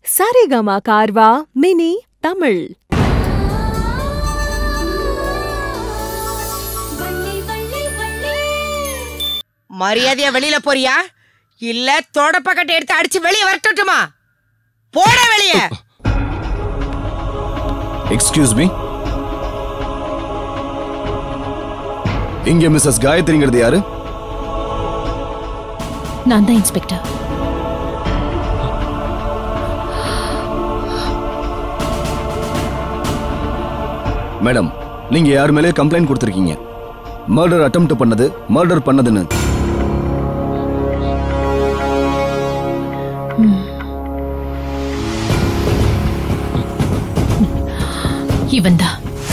Saregama கார்வா mini Tamil மரியாதையா வெளியில போறியா இல்ல தொடப்பக்கட்டை எடுத்து அடிச்சு வெளிய வரட்டுமா போட வெளிய எக்ஸ்கியூஸ் மீ இங்க மிஸ்ஸஸ் காயத்ரிங்கிறது யாரு நான் தான் இன்ஸ்பெக்டர் மேடம் நீங்க யார் மேலே கம்ப்ளைண்ட் கொடுத்துருக்கீங்க மர்டர் அட்டெம்ப்ட் பண்ணது மர்டர் பண்ணதுன்னு இவன் தான்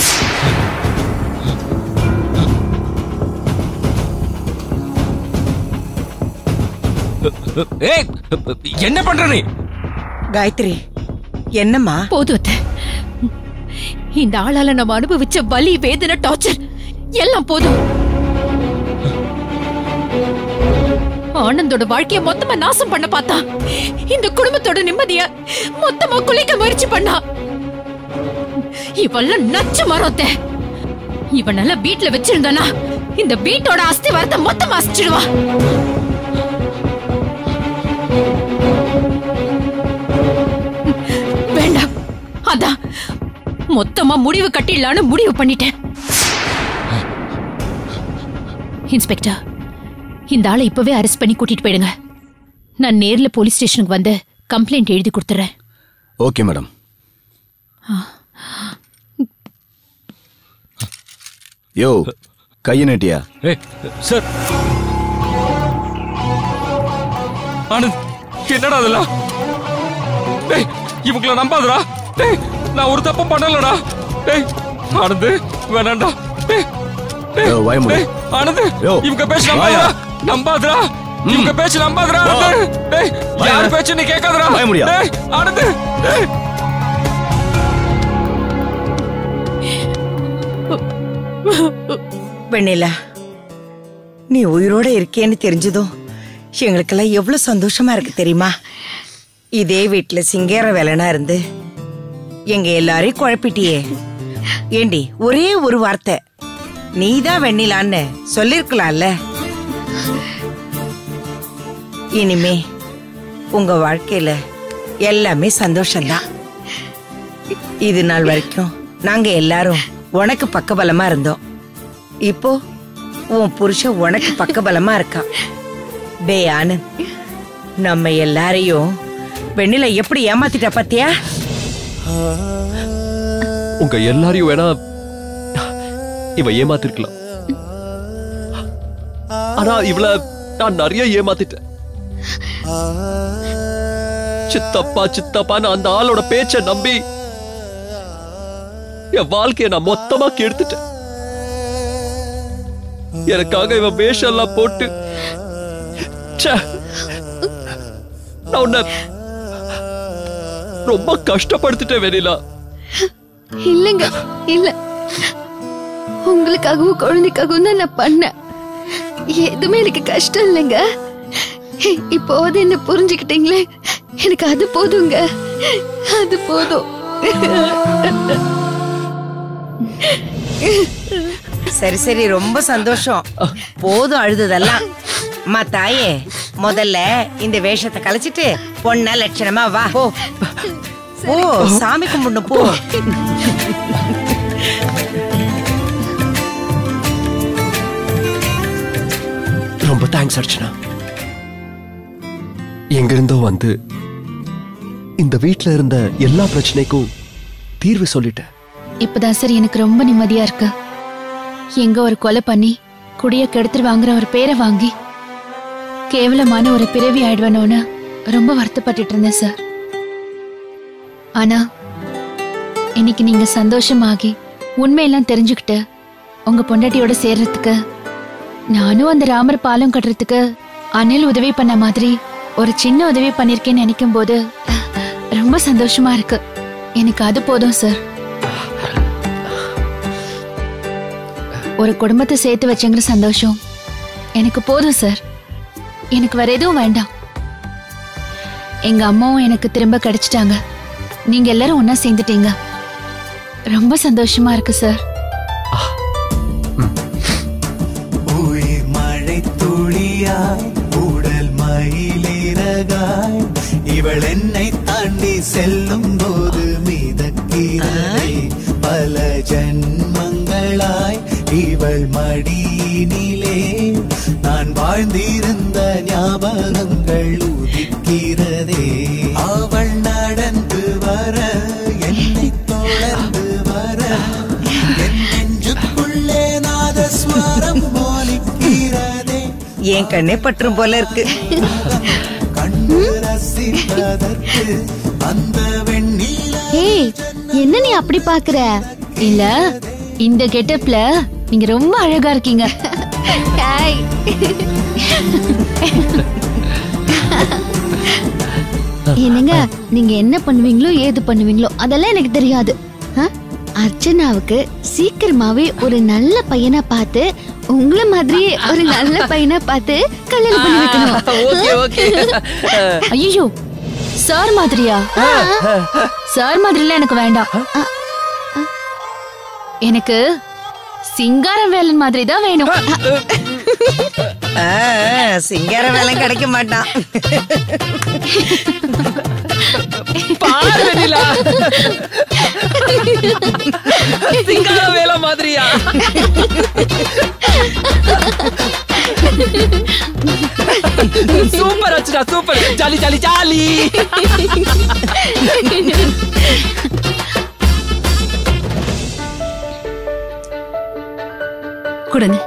ஏய் என்ன பண்ற நீ காயத்ரி என்னம்மா போதும் அத்தை. இந்த ஆளால நம்ம அனுபவிச்ச வலி வேதனை டார்ச்சர் எல்லாம் போதும் ஆனந்தோட வாழ்க்கைய மொத்தமா நாசம் பண்ண பார்த்தா இந்த குடும்பத்தோட நிம்மதிய மொத்தமா குலைக்க முயற்சி பண்ணா இவெல்லாம் நச்சு மரத்தை இவனால வீட்டுல வச்சிருந்தானா இந்த வீட்டோட அஸ்தி வரத்தை மொத்தமா அசிச்சிடுவா வேண்டாம் அதான் மொத்தமா முடிவு கட்டிடலான்னு முடிவு பண்ணிட்டேன் இன்ஸ்பெக்டர் இந்த ஆளை இப்பவே அரெஸ்ட் பண்ணி கூட்டிட்டு போயிடுங்க நான் நேர்ல போலீஸ் ஸ்டேஷனுக்கு வந்து கம்ப்ளைண்ட் எழுதி கொடுத்துறேன் ஓகே மேடம் யோ கையை நீட்டியா ஏய் சார் ஆனந்த் என்னடா அதெல்லாம் டேய் இவங்கள நம்பாதடா டேய் நான் ஒரு தப்பும் பண்ணலடா டேய் ஆனந்த் வேணாம்டா டேய் டேய், யோ, வாய மூடு. டேய், ஆனந்த் யோ, இவங்க பேச்சு வாயா. நம்பாதடா நம்பாதடா இவங்க பேச்சு நம்பாதடா வா. ஆனந்த் டேய் வாயா. யார் பேச்சு நீ கேட்காதடா வாய மூடியா. டேய் ஆனந்த் டேய் வெண்ணிலா நீ உயிரோட இருக்கேன்னு தெரிஞ்சதும் எங்களுக்கெல்லாம் எவ்வளவு சந்தோஷமா இருக்கு தெரியுமா இதே வீட்டுல சிங்கேற வேலைனா இருந்து எங்க எல்லாரையும் குழப்பிட்டியே ஏண்டி ஒரே ஒரு வார்த்தை நீதான் வெண்ணிலான்னு சொல்லிருக்கலாம்ல இனிமே உங்க வாழ்க்கையில எல்லாமே சந்தோஷம்தான் இது நாள் வரைக்கும் நாங்க எல்லாரும் உனக்கு பக்கபலமா இருந்தோம் இப்போ உன் புருஷன் உனக்கு பக்கபலமா இருக்கான் டே ஆனந்த் நம்ம எல்லாரையும் வெண்ணில எப்படி ஏமாத்திட்ட பாத்தியா உங்க எல்லாரையும் வேணா இவ ஏமாத்திருக்கலாம் ஆனா இவள நான் நிறைய ஏமாத்திட்டேன் சித்தப்பா சித்தப்பான்னு அந்த ஆளோட பேச்ச நம்பி என் வாழ்க்கைய நான் மொத்தமா கெடுத்துட்டேன் எனக்காக இவன் வேஷம் எல்லாம் போட்டு ச்சே. நான் உன்னை ரொம்ப கஷ்டப்படுத்திட்டேன் வெனிலா இல்லைங்க இல்ல உங்களுக்காகவும் குழந்தைக்காகவும் தான் நான் பண்ணேன் எதுவுமே எனக்கு கஷ்டம் இல்லைங்க இப்போது என்ன புரிஞ்சுக்கிட்டீங்களே எனக்கு அது போதுங்க அது போதும் சரி சரி ரொம்ப சந்தோஷம் போதும் அழுததெல்லாம் அம்மா தாயே முதல்ல இந்த வேஷத்தை கலைச்சிட்டு பொண்ணா லட்சணமா வா போ ஓ சாமி கும்பிடணும் போ ரொம்ப தேங்க்ஸ் அர்ச்சனா எங்கிருந்தோ வந்து இந்த வீட்ல இருந்த எல்லா பிரச்சனைக்கும் தீர்வு சொல்லிட்டேன் இப்பதான் சார் எனக்கு ரொம்ப நிம்மதியா இருக்கு எங்க ஒரு கொலை பண்ணி குடிய கெடுத்துட்டு வாங்குற ஒரு பேரை வாங்கி கேவலமான ஒரு பிறவி ஆயிடுவேனோன்னு ரொம்ப வருத்தப்பட்டுட்டு இருந்தேன் சார் ஆனா இன்னைக்கு நீங்க சந்தோஷமாகி உண்மையெல்லாம் தெரிஞ்சுக்கிட்டு உங்க பொண்டாட்டியோட சேர்றதுக்கு நானும் அந்த ராமர் பாலம் கட்டுறதுக்கு அனில் உதவி பண்ண மாதிரி ஒரு சின்ன உதவி பண்ணிருக்கேன்னு நினைக்கும் போது ரொம்ப சந்தோஷமா இருக்கு எனக்கு அது போதும் சார் ஒரு குடும்பத்தை சேர்த்து வச்சங்கிற சந்தோஷம் எனக்கு போதும் சார் எனக்கு வேற எதுவும் வேண்டாம் எங்க அம்மாவும் எனக்கு திரும்ப கிடைச்சிட்டாங்க நீங்க எல்லாரும் ஒன்னா சேர்ந்துட்டீங்க ரொம்ப சந்தோஷமா இருக்கு சார் உயிர் மழை துளியாய் உடல் மயிலிறகாய் இவள் என்னை தாண்டி செல்லும் போது மிதக்கிறதே பல ஜன்மங்களாய் இவள் மடியினிலே நான் வாழ்ந்திருந்த ஞாபகங்கள் உதிக்கிறதே அவள் நடந்து வர என்னை தொடர்ந்து வர என் நெஞ்சுக்குள்ளே நாதஸ்வரம் ஒலிக்கிறதே என் கண்ணே பற்றும் போல இருக்கு கண்டு ரசிப்பதற்கு அந்த வெண்ணில ஏய் என்ன நீ அப்படி பாக்குற இல்ல இந்த கெட்டப்ல நீங்க ரொம்ப அழகா இருக்கீங்க ஹாய் என்னங்க நீங்க என்ன பண்ணுவீங்களோ ஏது பண்ணுவீங்களோ அதெல்லாம் எனக்கு தெரியாது ஆ? அர்ச்சனாவுக்கு சீக்கிரமாவே ஒரு நல்ல பையனா பார்த்து உங்கள மாதிரி ஒரு நல்ல பையனா பார்த்து கல்யாணம் பண்ணி வைக்கணும் ஓகே ஓகே ஐயோ சார் மாதிரியா சார் மாதிரிலாம் எனக்கு வேண்டாம் எனக்கு சிங்காரம் வேலன் மாதிரி தான் வேணும் ஆ, சிங்கார வேலை கிடைக்க மாட்டான் பாரு வெண்ணிலா சிங்கார வேலை மாதிரியா சூப்பர் அச்சுடா சூப்பர் ஜாலி ஜாலி ஜாலி கொடுங்க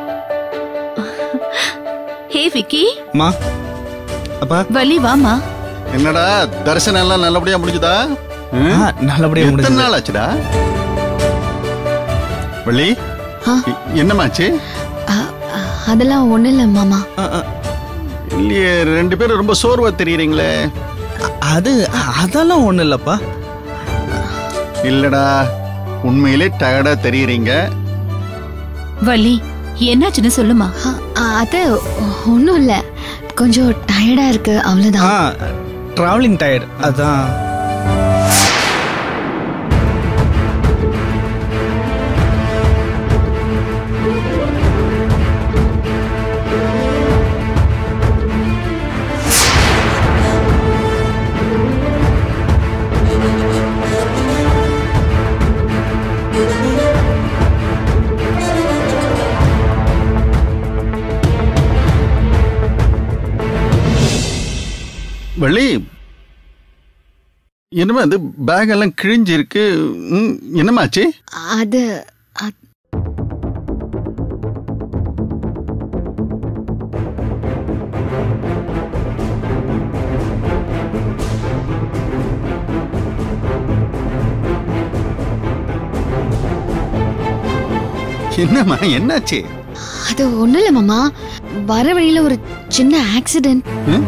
ஹே விக்கி மா அப்பா வலி வாமா என்னடா தரிசனம் எல்லாம் நல்லபடியா முடிஞ்சுதா நல்லபடியா எத்தனை நாள் ஆச்சுடா வள்ளி ஆ? எ- என்னமாச்சு ஆ, ஆ, அதெல்லாம் ஒண்ணு இல்ல மாமா இல்லையே ரெண்டு பேரும் ரொம்ப சோர்வா தெரியுறீங்களே அது அதெல்லாம் ஒண்ணு இல்லப்பா இல்லடா உண்மையிலே டயர்டா தெரியுறீங்க வலி என்னாச்சுன்னு சொல்லுமா ஆ, ஆ, அது ஒண்ணும் இல்ல கொஞ்சம் டயர்டா இருக்கு அவ்வளவுதான் டிராவலிங் டயர்ட் அதான் வள்ளி என்னமா அது பேக் எல்லாம் கிழிஞ்சு இருக்கு ம், என்னமாச்சு அது அது- என்னம்மா என்னாச்சு அது ஒண்ணும் இல்ல மாமா வர வழியில ஒரு சின்ன ஆக்சிடென்ட் ம்?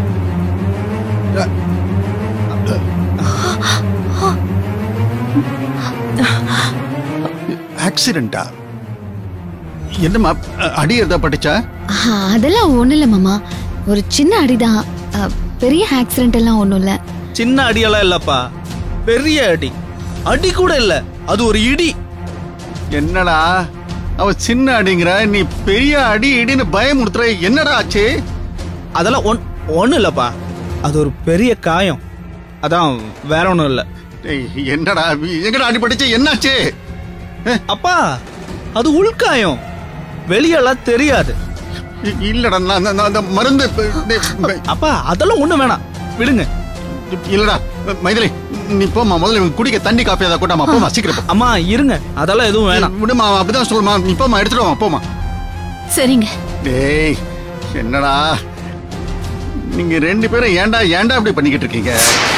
ஆக்சிடென்டா என்னம்மா அ- அடி எதா பட்டுச்சா அதெல்லாம் ஒண்ணும் இல்ல மாமா ஒரு சின்ன அடிதான் அ, பெரிய ஆக்சிடென்ட் எல்லாம் ஒண்ணும் இல்ல சின்ன அடியெல்லாம் இல்லப்பா பெரிய அடி அடி கூட இல்ல அது ஒரு இடி என்னடா அவ சின்ன அடிங்கிற நீ பெரிய அடி இடின்னு பயமுறுத்துற என்னடா ஆச்சு அதெல்லாம் ஒன் ஒன்றும் இல்லப்பா அது ஒரு பெரிய காயம் அதான் வேற ஒன்றும் இல்லை ஏய், என்னடா எங்கடா அடிபட்டுச்சு என்னாச்சு அப்பா அது உள்காயம் வெளியெல்லாம் தெரியாது இ- இல்லடா நான் நான் அந்த மருந்து ப- டேய், ப- அப்பா அதெல்லாம் ஒண்ணும் வேணாம் விடுங்க இல்லடா மைதிலி நீ போமா முதல்ல இவங்க குடிக்க தண்ணி காப்பி அதை கூட்டாமா போமா சீக்கிரம் போ. அம்மா இருங்க அதெல்லாம் எதுவும் வேணாம் விடுமா அவன் அப்படிதான் சொல்லுமா நீ போமா எடுத்துட்டு வா போமா சரிங்க டேய் என்னடா நீங்க ரெண்டு பேரும் ஏன்டா ஏன்டா இப்படி பண்ணிக்கிட்டு இருக்கீங்க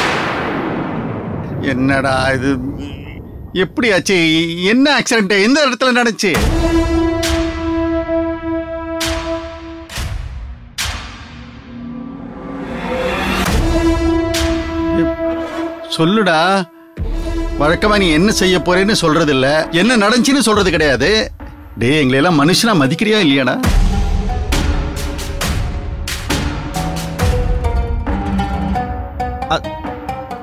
என்னடா இது எப்படி ஆச்சு என்ன ஆக்சிடென்ட் எந்த இடத்துல நடந்துச்சு சொல்லுடா வழக்கமா நீ என்ன செய்ய போறேன்னு சொல்றது இல்ல என்ன நடந்துச்சுன்னு சொல்றது கிடையாது டேய் எங்களை எல்லாம் மனுஷனா மதிக்கிறியா இல்லையாடா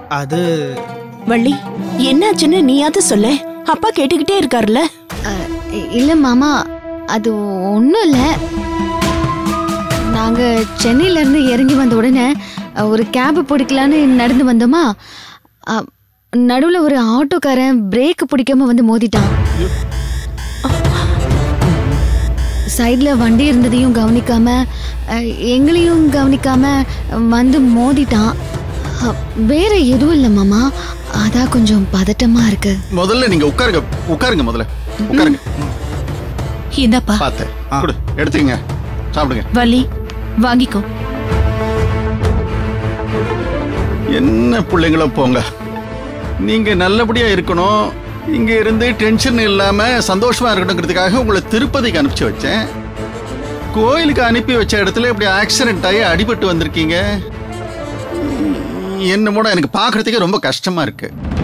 அது வள்ளி என்னாச்சுன்னு நீயாவது சொல்ல அப்பா கேட்டுக்கிட்டே இருக்காருல்ல அஹ், இ- இல்ல மாமா அது ஒண்ணும் இல்ல நாங்க சென்னையில இருந்து இறங்கி வந்த உடனே அஹ், ஒரு கேப் பிடிக்கலான்னு நடந்து வந்தோமா அஹ், நடுவுல ஒரு ஆட்டோக்காரன் பிரேக் பிடிக்காம வந்து மோதிட்டான் சைட்ல வண்டி இருந்ததையும் கவனிக்காம அஹ், எங்களையும் கவனிக்காம வந்து மோதிட்டான் அஹ், வேற எதுவும் இல்ல மாமா அதான் கொஞ்சம் பதட்டமா இருக்கு முதல்ல நீங்க உட்காருங்க உட்காருங்க முதல்ல உட்காருங்க இந்தாப்பா பார்த்தேன் கொடு எடுத்துக்கங்க சாப்பிடுங்க வள்ளி வாங்கிக்கோ என்ன பிள்ளைங்களோ போங்க நீங்க நல்லபடியா இருக்கணும் இங்க இருந்து டென்ஷன் இல்லாம சந்தோஷமா இருக்கணுங்கிறதுக்காக உங்களை திருப்பதிக்கு அனுப்பிச்சு வச்சேன் கோயிலுக்கு அனுப்பி வச்ச இடத்துல இப்படி ஆக்சிடென்ட் ஆகி அடிபட்டு வந்திருக்கீங்க என்ன கூட எனக்கு பார்க்கறதுக்கே ரொம்ப கஷ்டமா இருக்கு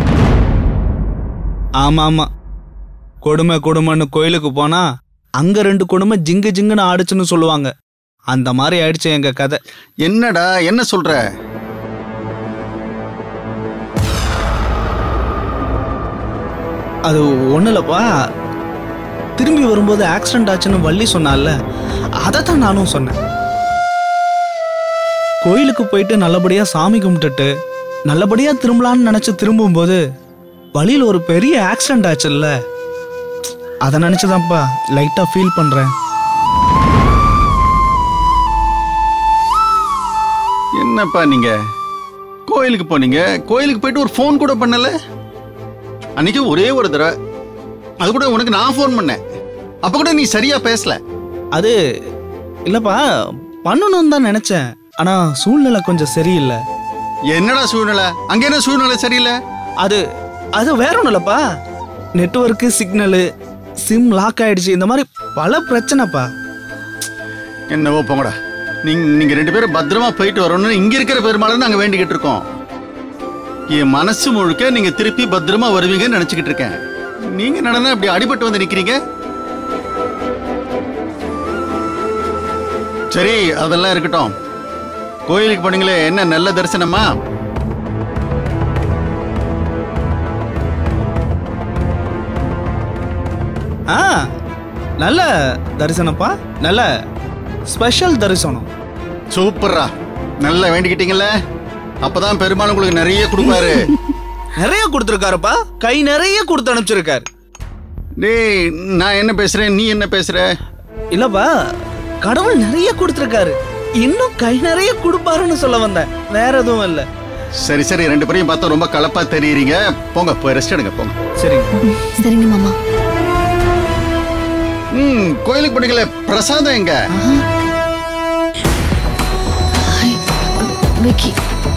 ஆமா ஆமா கொடுமை கொடுமைன்னு கோயிலுக்கு போனா அங்க ரெண்டு கொடுமை ஜிங்கு ஜிங்குன்னு ஆடுச்சுன்னு சொல்லுவாங்க அந்த மாதிரி ஆயிடுச்சு எங்க கதை என்னடா என்ன சொல்ற அது ஒன்றும் இல்லைப்பா திரும்பி வரும்போது ஆக்சிடென்ட் ஆச்சுன்னு வள்ளி சொன்னால அதை தான் நானும் சொன்னேன் கோயிலுக்கு போயிட்டு நல்லபடியா சாமி கும்பிட்டுட்டு நல்லபடியா திரும்பலான்னு நினைச்சு திரும்பும்போது வழியில் ஒரு பெரிய ஆக்சிடென்ட் ஆச்சுல்ல அதை நினைச்சுதான்ப்பா லைட்டா ஃபீல் பண்றேன் என்னப்பா நீங்க கோயிலுக்கு போனீங்க கோயிலுக்கு போயிட்டு ஒரு ஃபோன் கூட பண்ணல அன்னைக்கு ஒரே ஒரு தடவை அது கூட உனக்கு நான் ஃபோன் பண்ணேன் அப்ப கூட நீ சரியா பேசல அது இல்லப்பா பண்ணணும்னு தான் நினைச்சேன் ஆனா சூழ்நிலை கொஞ்சம் சரியில்லை என்னடா சூழ்நிலை அங்க என்ன சூழ்நிலை சரியில்லை அது அது வேற ஒன்றும் இல்லப்பா நெட்ஒர்க்கு சிக்னலு சிம் லாக் ஆயிடுச்சு இந்த மாதிரி பல பிரச்சனைப்பா என்னவோ போங்கடா நீங்க நீங்க ரெண்டு பேரும் பத்திரமா போயிட்டு வரணும்னு இங்க இருக்கிற பெருமாளை நாங்க வேண்டிக்கிட்டு இருக்கோம் என் மனசு முழுக்க நீங்க திருப்பி பத்திரமா வருவீங்கன்னு நினைச்சுக்கிட்டு இருக்கேன் நீங்க நடனா அப்படி அடிபட்டு வந்து நிக்கிறீங்க சரி அதெல்லாம் இருக்கட்டும் கோயிலுக்கு போனீங்களே என்ன நல்ல தரிசனமா ஆ நல்ல தரிசனப்பா நல்ல ஸ்பெஷல் தரிசனம் சூப்பர்ரா நல்லா வேண்டிக்கிட்டீங்கல்ல அப்பதான் பெருமாள் உங்களுக்கு நிறைய கொடுப்பாரு நிறைய கொடுத்துருக்காருப்பா கை நிறைய கொடுத்து அனுப்பிச்சிருக்காரு டேய் நான் என்ன பேசுறேன் நீ என்ன பேசுற இல்லப்பா கடவுள் நிறைய கொடுத்துருக்காரு இன்னும் கை நிறைய கொடுப்பாருன்னு சொல்ல வந்தேன் வேற எதுவும் இல்ல சரி சரி ரெண்டு பேரையும் பார்த்தா ரொம்ப கலப்பா தெரியுறீங்க போங்க போய் ரெஸ்ட் எடுங்க போங்க சரிங்க சரிங்க மாமா ம் கோயிலுக்கு போனீங்களே பிரசாதம் எங்க விக்கி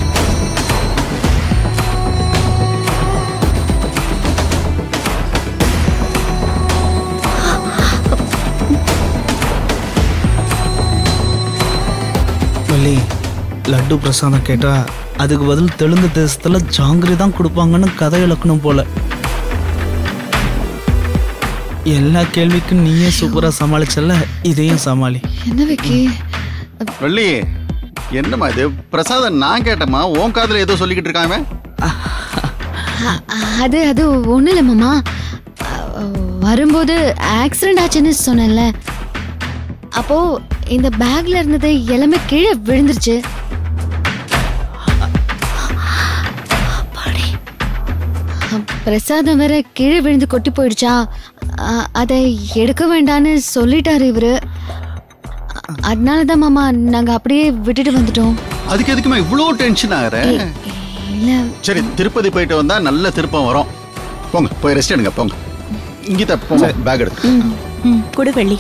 வள்ளி லட்டு பிரசாதம் கேட்டா அதுக்கு பதில் தெலுங்கு தேசத்துல ஜாங்கிரி தான் கொடுப்பாங்கன்னு கதை இழக்கணும் போல எல்லா கேள்விக்கும் நீயே சூப்பரா சமாளிச்சல இதையும் சமாளி என்ன விக்கி வள்ளி என்னம்மா இது பிரசாதம் நான் கேட்டேம்மா உன் காதுல ஏதோ சொல்லிக்கிட்டு இருக்கான் இவன். அ- அது அது ஒண்ணும் இல்ல மாமா அ, வரும்போது ஆக்சிடென்ட் ஆச்சுன்னு சொன்னேன்ல அப்போ இந்த பேக்ல இருந்தது எல்லாமே கீழே விழுந்துருச்சு அப்பாடி. அ, பிரசாதம் வேற கீழே விழுந்து கொட்டி போயிடுச்சா அ, அதை எடுக்க வேண்டான்னு சொல்லிட்டாரு இவரு அ- அதனாலதான் மாமா நாங்க அப்படியே விட்டுட்டு வந்துட்டோம் அதுக்கு எதுக்குமா இவ்வளோ டென்ஷன் ஆகுற இல்ல சரி திருப்பதி போயிட்டு வந்தா நல்ல திருப்பம் வரும் போங்க போய் ரெஸ்ட் எடுங்க போங்க இங்கிட்ட போங்க பேக் எடுத்து ம், ம், கொடு வெள்ளி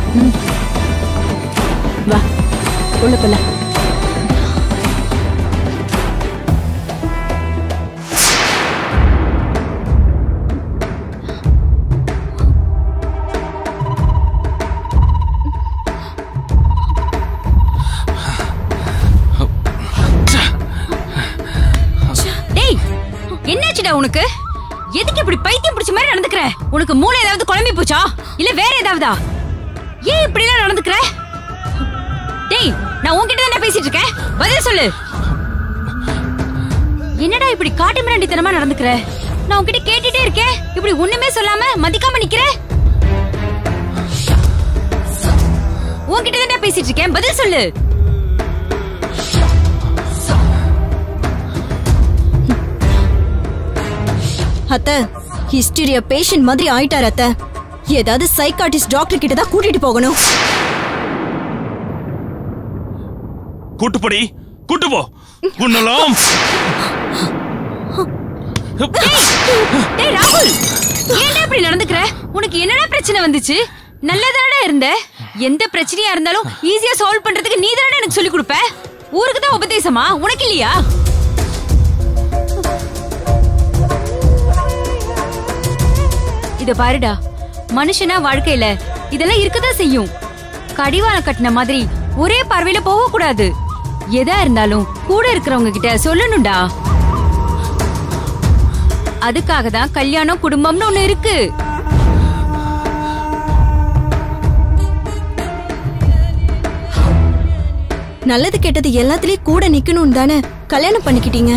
வா உள்ள போலாம் டேய் என்னாச்சுடா உனக்கு எதுக்கு இப்படி பைத்தியம் பிடிச்ச மாதிரி நடந்துக்கிற உனக்கு மூளை ஏதாவது குழம்பி போச்சா இல்ல வேற ஏதாவதா ஏன் இப்படி எல்லாம் நடந்துக்கிற டேய் நான் உன்கிட்ட தானே பேசிட்டு இருக்கேன் பதில் சொல்லு என்னடா இப்படி காட்டு மிராண்டித்தனமா நடந்துக்கிற நான் உன்கிட்ட கேட்டுட்டே இருக்கேன் இப்படி ஒண்ணுமே சொல்லாம மதிக்காம நிக்கிற உன்கிட்ட தான் பேசிட்டு இருக்கேன் பதில் சொல்லு அத்த ஹிஸ்டீரியா பேஷண்ட் மாதிரி ஆயிட்டார் அத்த ஏதாவது சைக்காட்டிஸ்ட் டாக்டர் கிட்ட தான் கூட்டிட்டு போகணும் கூட்டு போடி கூட்டு போ உன்னலாம் டேய் ராகுல் ஏன்டா இப்படி நடந்துக்கிற உனக்கு என்னடா பிரச்சனை வந்துச்சு நல்லதாடா இருந்த எந்த பிரச்சனையா இருந்தாலும் ஈஸியா சால்வ் பண்றதுக்கு நீ தானே எனக்கு சொல்லி கொடுப்ப ஊருக்கு தான் உபதேசமா உனக்கு இல்லையா இத பாருடா மனுஷனா வாழ்க்கையில இதெல்லாம் இருக்கதான் செய்யும் கடிவாளம் கட்டின மாதிரி ஒரே பார்வையில போக கூடாது எதா இருந்தாலும் கூட இருக்கிறவங்க கிட்ட சொல்லணும்டா அதுக்காக தான் கல்யாணம் குடும்பம்னு ஒண்ணு இருக்கு நல்லது கெட்டது எல்லாத்துலயும் கூட நிக்கணும் தானே கல்யாணம் பண்ணிக்கிட்டீங்க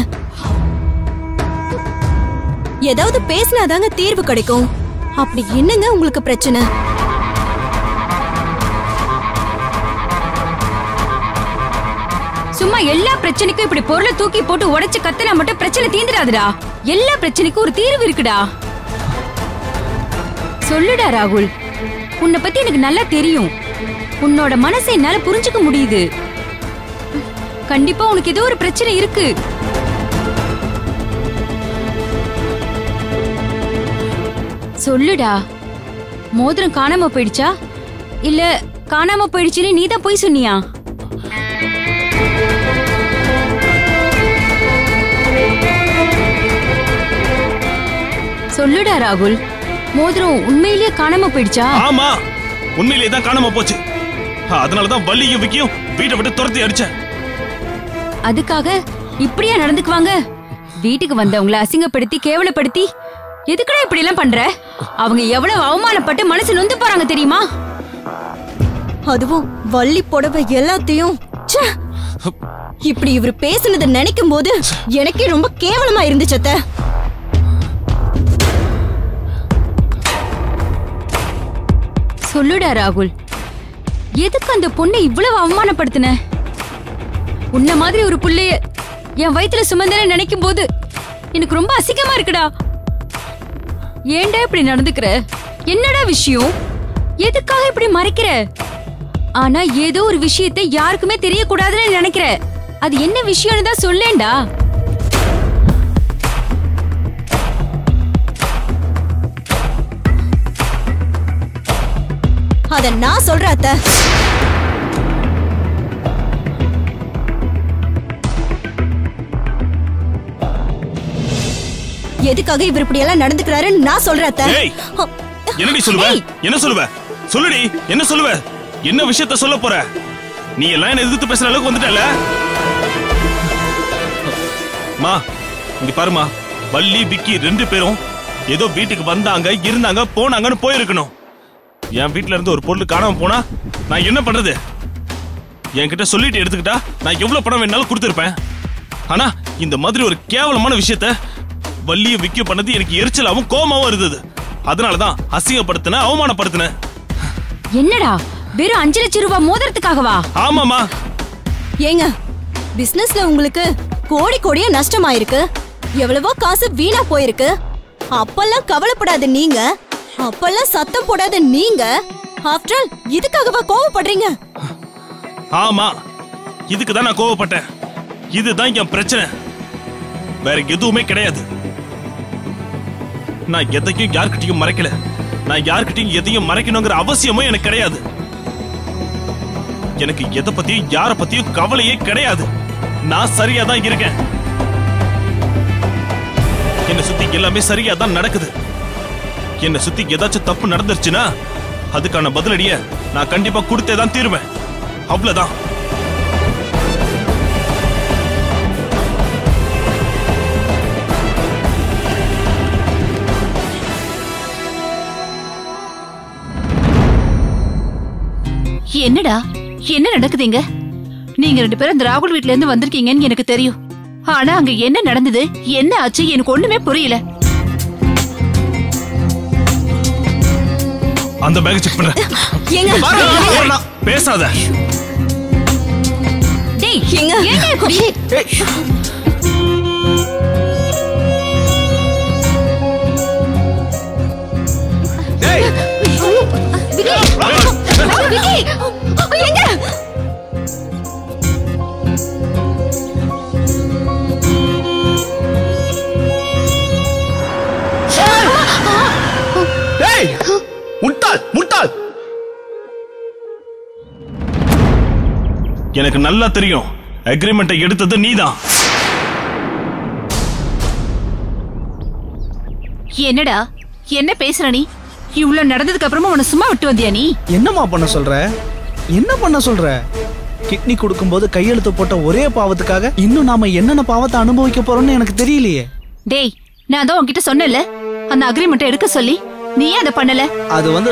ஏதாவது பேசினாதாங்க தீர்வு கிடைக்கும் அப்படி என்னங்க உங்களுக்கு பிரச்சனை சும்மா எல்லா பிரச்சனைக்கும் இப்படி பொருளை தூக்கி போட்டு உடைச்சு கத்துனா மட்டும் பிரச்சனை தீந்துடாதுடா எல்லா பிரச்சனைக்கும் ஒரு தீர்வு இருக்குடா சொல்லுடா ராகுல் உன்னை பத்தி எனக்கு நல்லா தெரியும் உன்னோட மனசை என்னால புரிஞ்சுக்க முடியுது கண்டிப்பா உனக்கு ஏதோ ஒரு பிரச்சனை இருக்கு சொல்லுடா மோதிரம் காணாம போயிடுச்சா இல்ல காணாம போயிடுச்சுன்னு நீ தான் போய் சொன்னியா சொல்லுடா ராகுல் மோதிரம் உண்மையிலேயே காணாம போயிடுச்சா ஆமா உண்மையிலேயே தான் காணாம போச்சு அதனாலதான் வள்ளியும் விக்கியும் வீட்டை விட்டு துரத்தி அடிச்சேன் அதுக்காக இப்படியா நடந்துக்குவாங்க வீட்டுக்கு வந்தவங்கள அசிங்கப்படுத்தி கேவலப்படுத்தி எதுக்குடா இப்படி எல்லாம் பண்ற அவங்க எவ்வளவு அவமானப்பட்டு மனசு நொந்து போறாங்க தெரியுமா அதுவும் வள்ளி புடவை எல்லாத்தையும் ச்சே! இப்படி இவர் பேசுனதை நினைக்கும் போது எனக்கே ரொம்ப கேவலமா இருந்துச்சு அத்தை சொல்லுடா ராகுல் எதுக்கு அந்த பொண்ணை இவ்வளவு அவமானப்படுத்தின உன்ன மாதிரி ஒரு புள்ளைய என் வயித்துல சுமந்தன நினைக்கும் போது எனக்கு ரொம்ப அசிங்கமா இருக்குடா ஏன்டா இப்படி நடந்துக்கிற என்னடா விஷயம் எதுக்காக இப்படி மறைக்கிற ஆனா ஏதோ ஒரு விஷயத்தை யாருக்குமே தெரியக்கூடாதுன்னு நினைக்கிற அது என்ன விஷயம்னு தான் சொல்லேன்டா அத நான் சொல்றேன் அத்தை எதுக்காக இவர் இப்படி எல்லாம் நடந்துக்கிறாருன்னு நான் சொல்றேன் அத்தை ஏய் என்னடி சொல்லுவ என்ன சொல்லுவ சொல்லுடி என்ன சொல்லுவ என்ன விஷயத்த சொல்ல போற நீ எல்லாம் என்ன எதிர்த்து பேசுற அளவுக்கு வந்துட்டல மா இங்க பாருமா வள்ளி விக்கி ரெண்டு பேரும் ஏதோ வீட்டுக்கு வந்தாங்க இருந்தாங்க போனாங்கன்னு போயிருக்கணும் என் வீட்ல இருந்து ஒரு பொருள் காணாம போனா நான் என்ன பண்றது என்கிட்ட சொல்லிட்டு எடுத்துக்கிட்டா நான் எவ்வளவு பணம் வேணாலும் கொடுத்துருப்பேன் ஆனா இந்த மாதிரி ஒரு கேவலமான விஷயத்த வள்ளிய விக்கிய பண்ணது எனக்கு எரிச்சலாவும் கோமாவும் இருந்தது அதனாலதான் அசிங்கப்படுத்தின அவமானப்படுத்தின என்னடா வெறும் அஞ்சு லட்சம் ரூபாய் மோதிரத்துக்காகவா ஆமாமா ஏங்க பிசினஸ்ல உங்களுக்கு கோடி கோடியா நஷ்டமாயிருக்கு எவ்வளவோ காசு வீணா போயிருக்கு அப்பெல்லாம் கவலைப்படாத நீங்க அப்பெல்லாம் சத்தம் போடாத நீங்க ஆஃப்டர் ஆல் இதுக்காகவா கோவப்படுறீங்க ஆமா இதுக்கு தான் நான் கோவப்பட்டேன் இதுதான் என் பிரச்சனை வேற எதுவுமே கிடையாது நான் எதையும் யார்கிட்டயும் மறைக்கல நான் யார்கிட்டயும் எதையும் மறைக்கணுங்கிற அவசியமும் எனக்கு கிடையாது எனக்கு எதை பத்தியும் யார பத்தியும் கவலையே கிடையாது நான் சரியா தான் இருக்கேன் என்னை சுத்தி எல்லாமே சரியா தான் நடக்குது என்னை சுத்தி ஏதாச்சும் தப்பு நடந்துருச்சுன்னா அதுக்கான பதிலடிய நான் கண்டிப்பா கொடுத்தே தான் தீருவேன் அவ்வளவுதான் என்னடா என்ன நடக்குதுங்க நீங்க ரெண்டு பேரும் இந்த ராகுல் வீட்ல இருந்து வந்திருக்கீங்கன்னு எனக்கு தெரியும் ஆனா அங்க என்ன நடந்தது என்ன ஆச்சு எனக்கு ஒண்ணுமே புரியல அந்த பேக் செக் பண்றேன் ஏங்க பாரு, போறேன். பேசாத டேய் ஏங்க ஏங்க இப்படி எங்க டேய் முட்டாள் முட்டாள் எனக்கு நல்லா தெரியும் அக்ரிமெண்ட்டை எடுத்தது நீதான் என்னடா என்ன பேசுற நீ இவ்ளோ நடந்ததுக்கு அப்புறமா உன்னை சும்மா விட்டு வந்தியா நீ என்னம்மா பண்ண சொல்ற என்ன பண்ண சொல்ற கிட்னி கொடுக்கும்போது கையெழுத்து போட்ட ஒரே பாவத்துக்காக இன்னும் நாம என்னென்ன பாவத்தை அனுபவிக்க போறோம்னு எனக்கு தெரியலையே டேய் நான் தான் உன்கிட்ட சொன்னேன்ல அந்த அக்ரிமெண்ட்டை எடுக்க சொல்லி நீ ஏன் அதை பண்ணல அது வந்து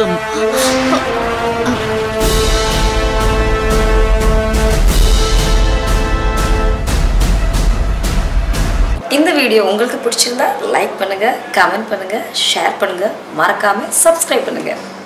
இந்த வீடியோ உங்களுக்கு பிடிச்சிருந்தா லைக் பண்ணுங்க கமெண்ட் பண்ணுங்க ஷேர் பண்ணுங்க மறக்காம சப்ஸ்கிரைப் பண்ணுங்க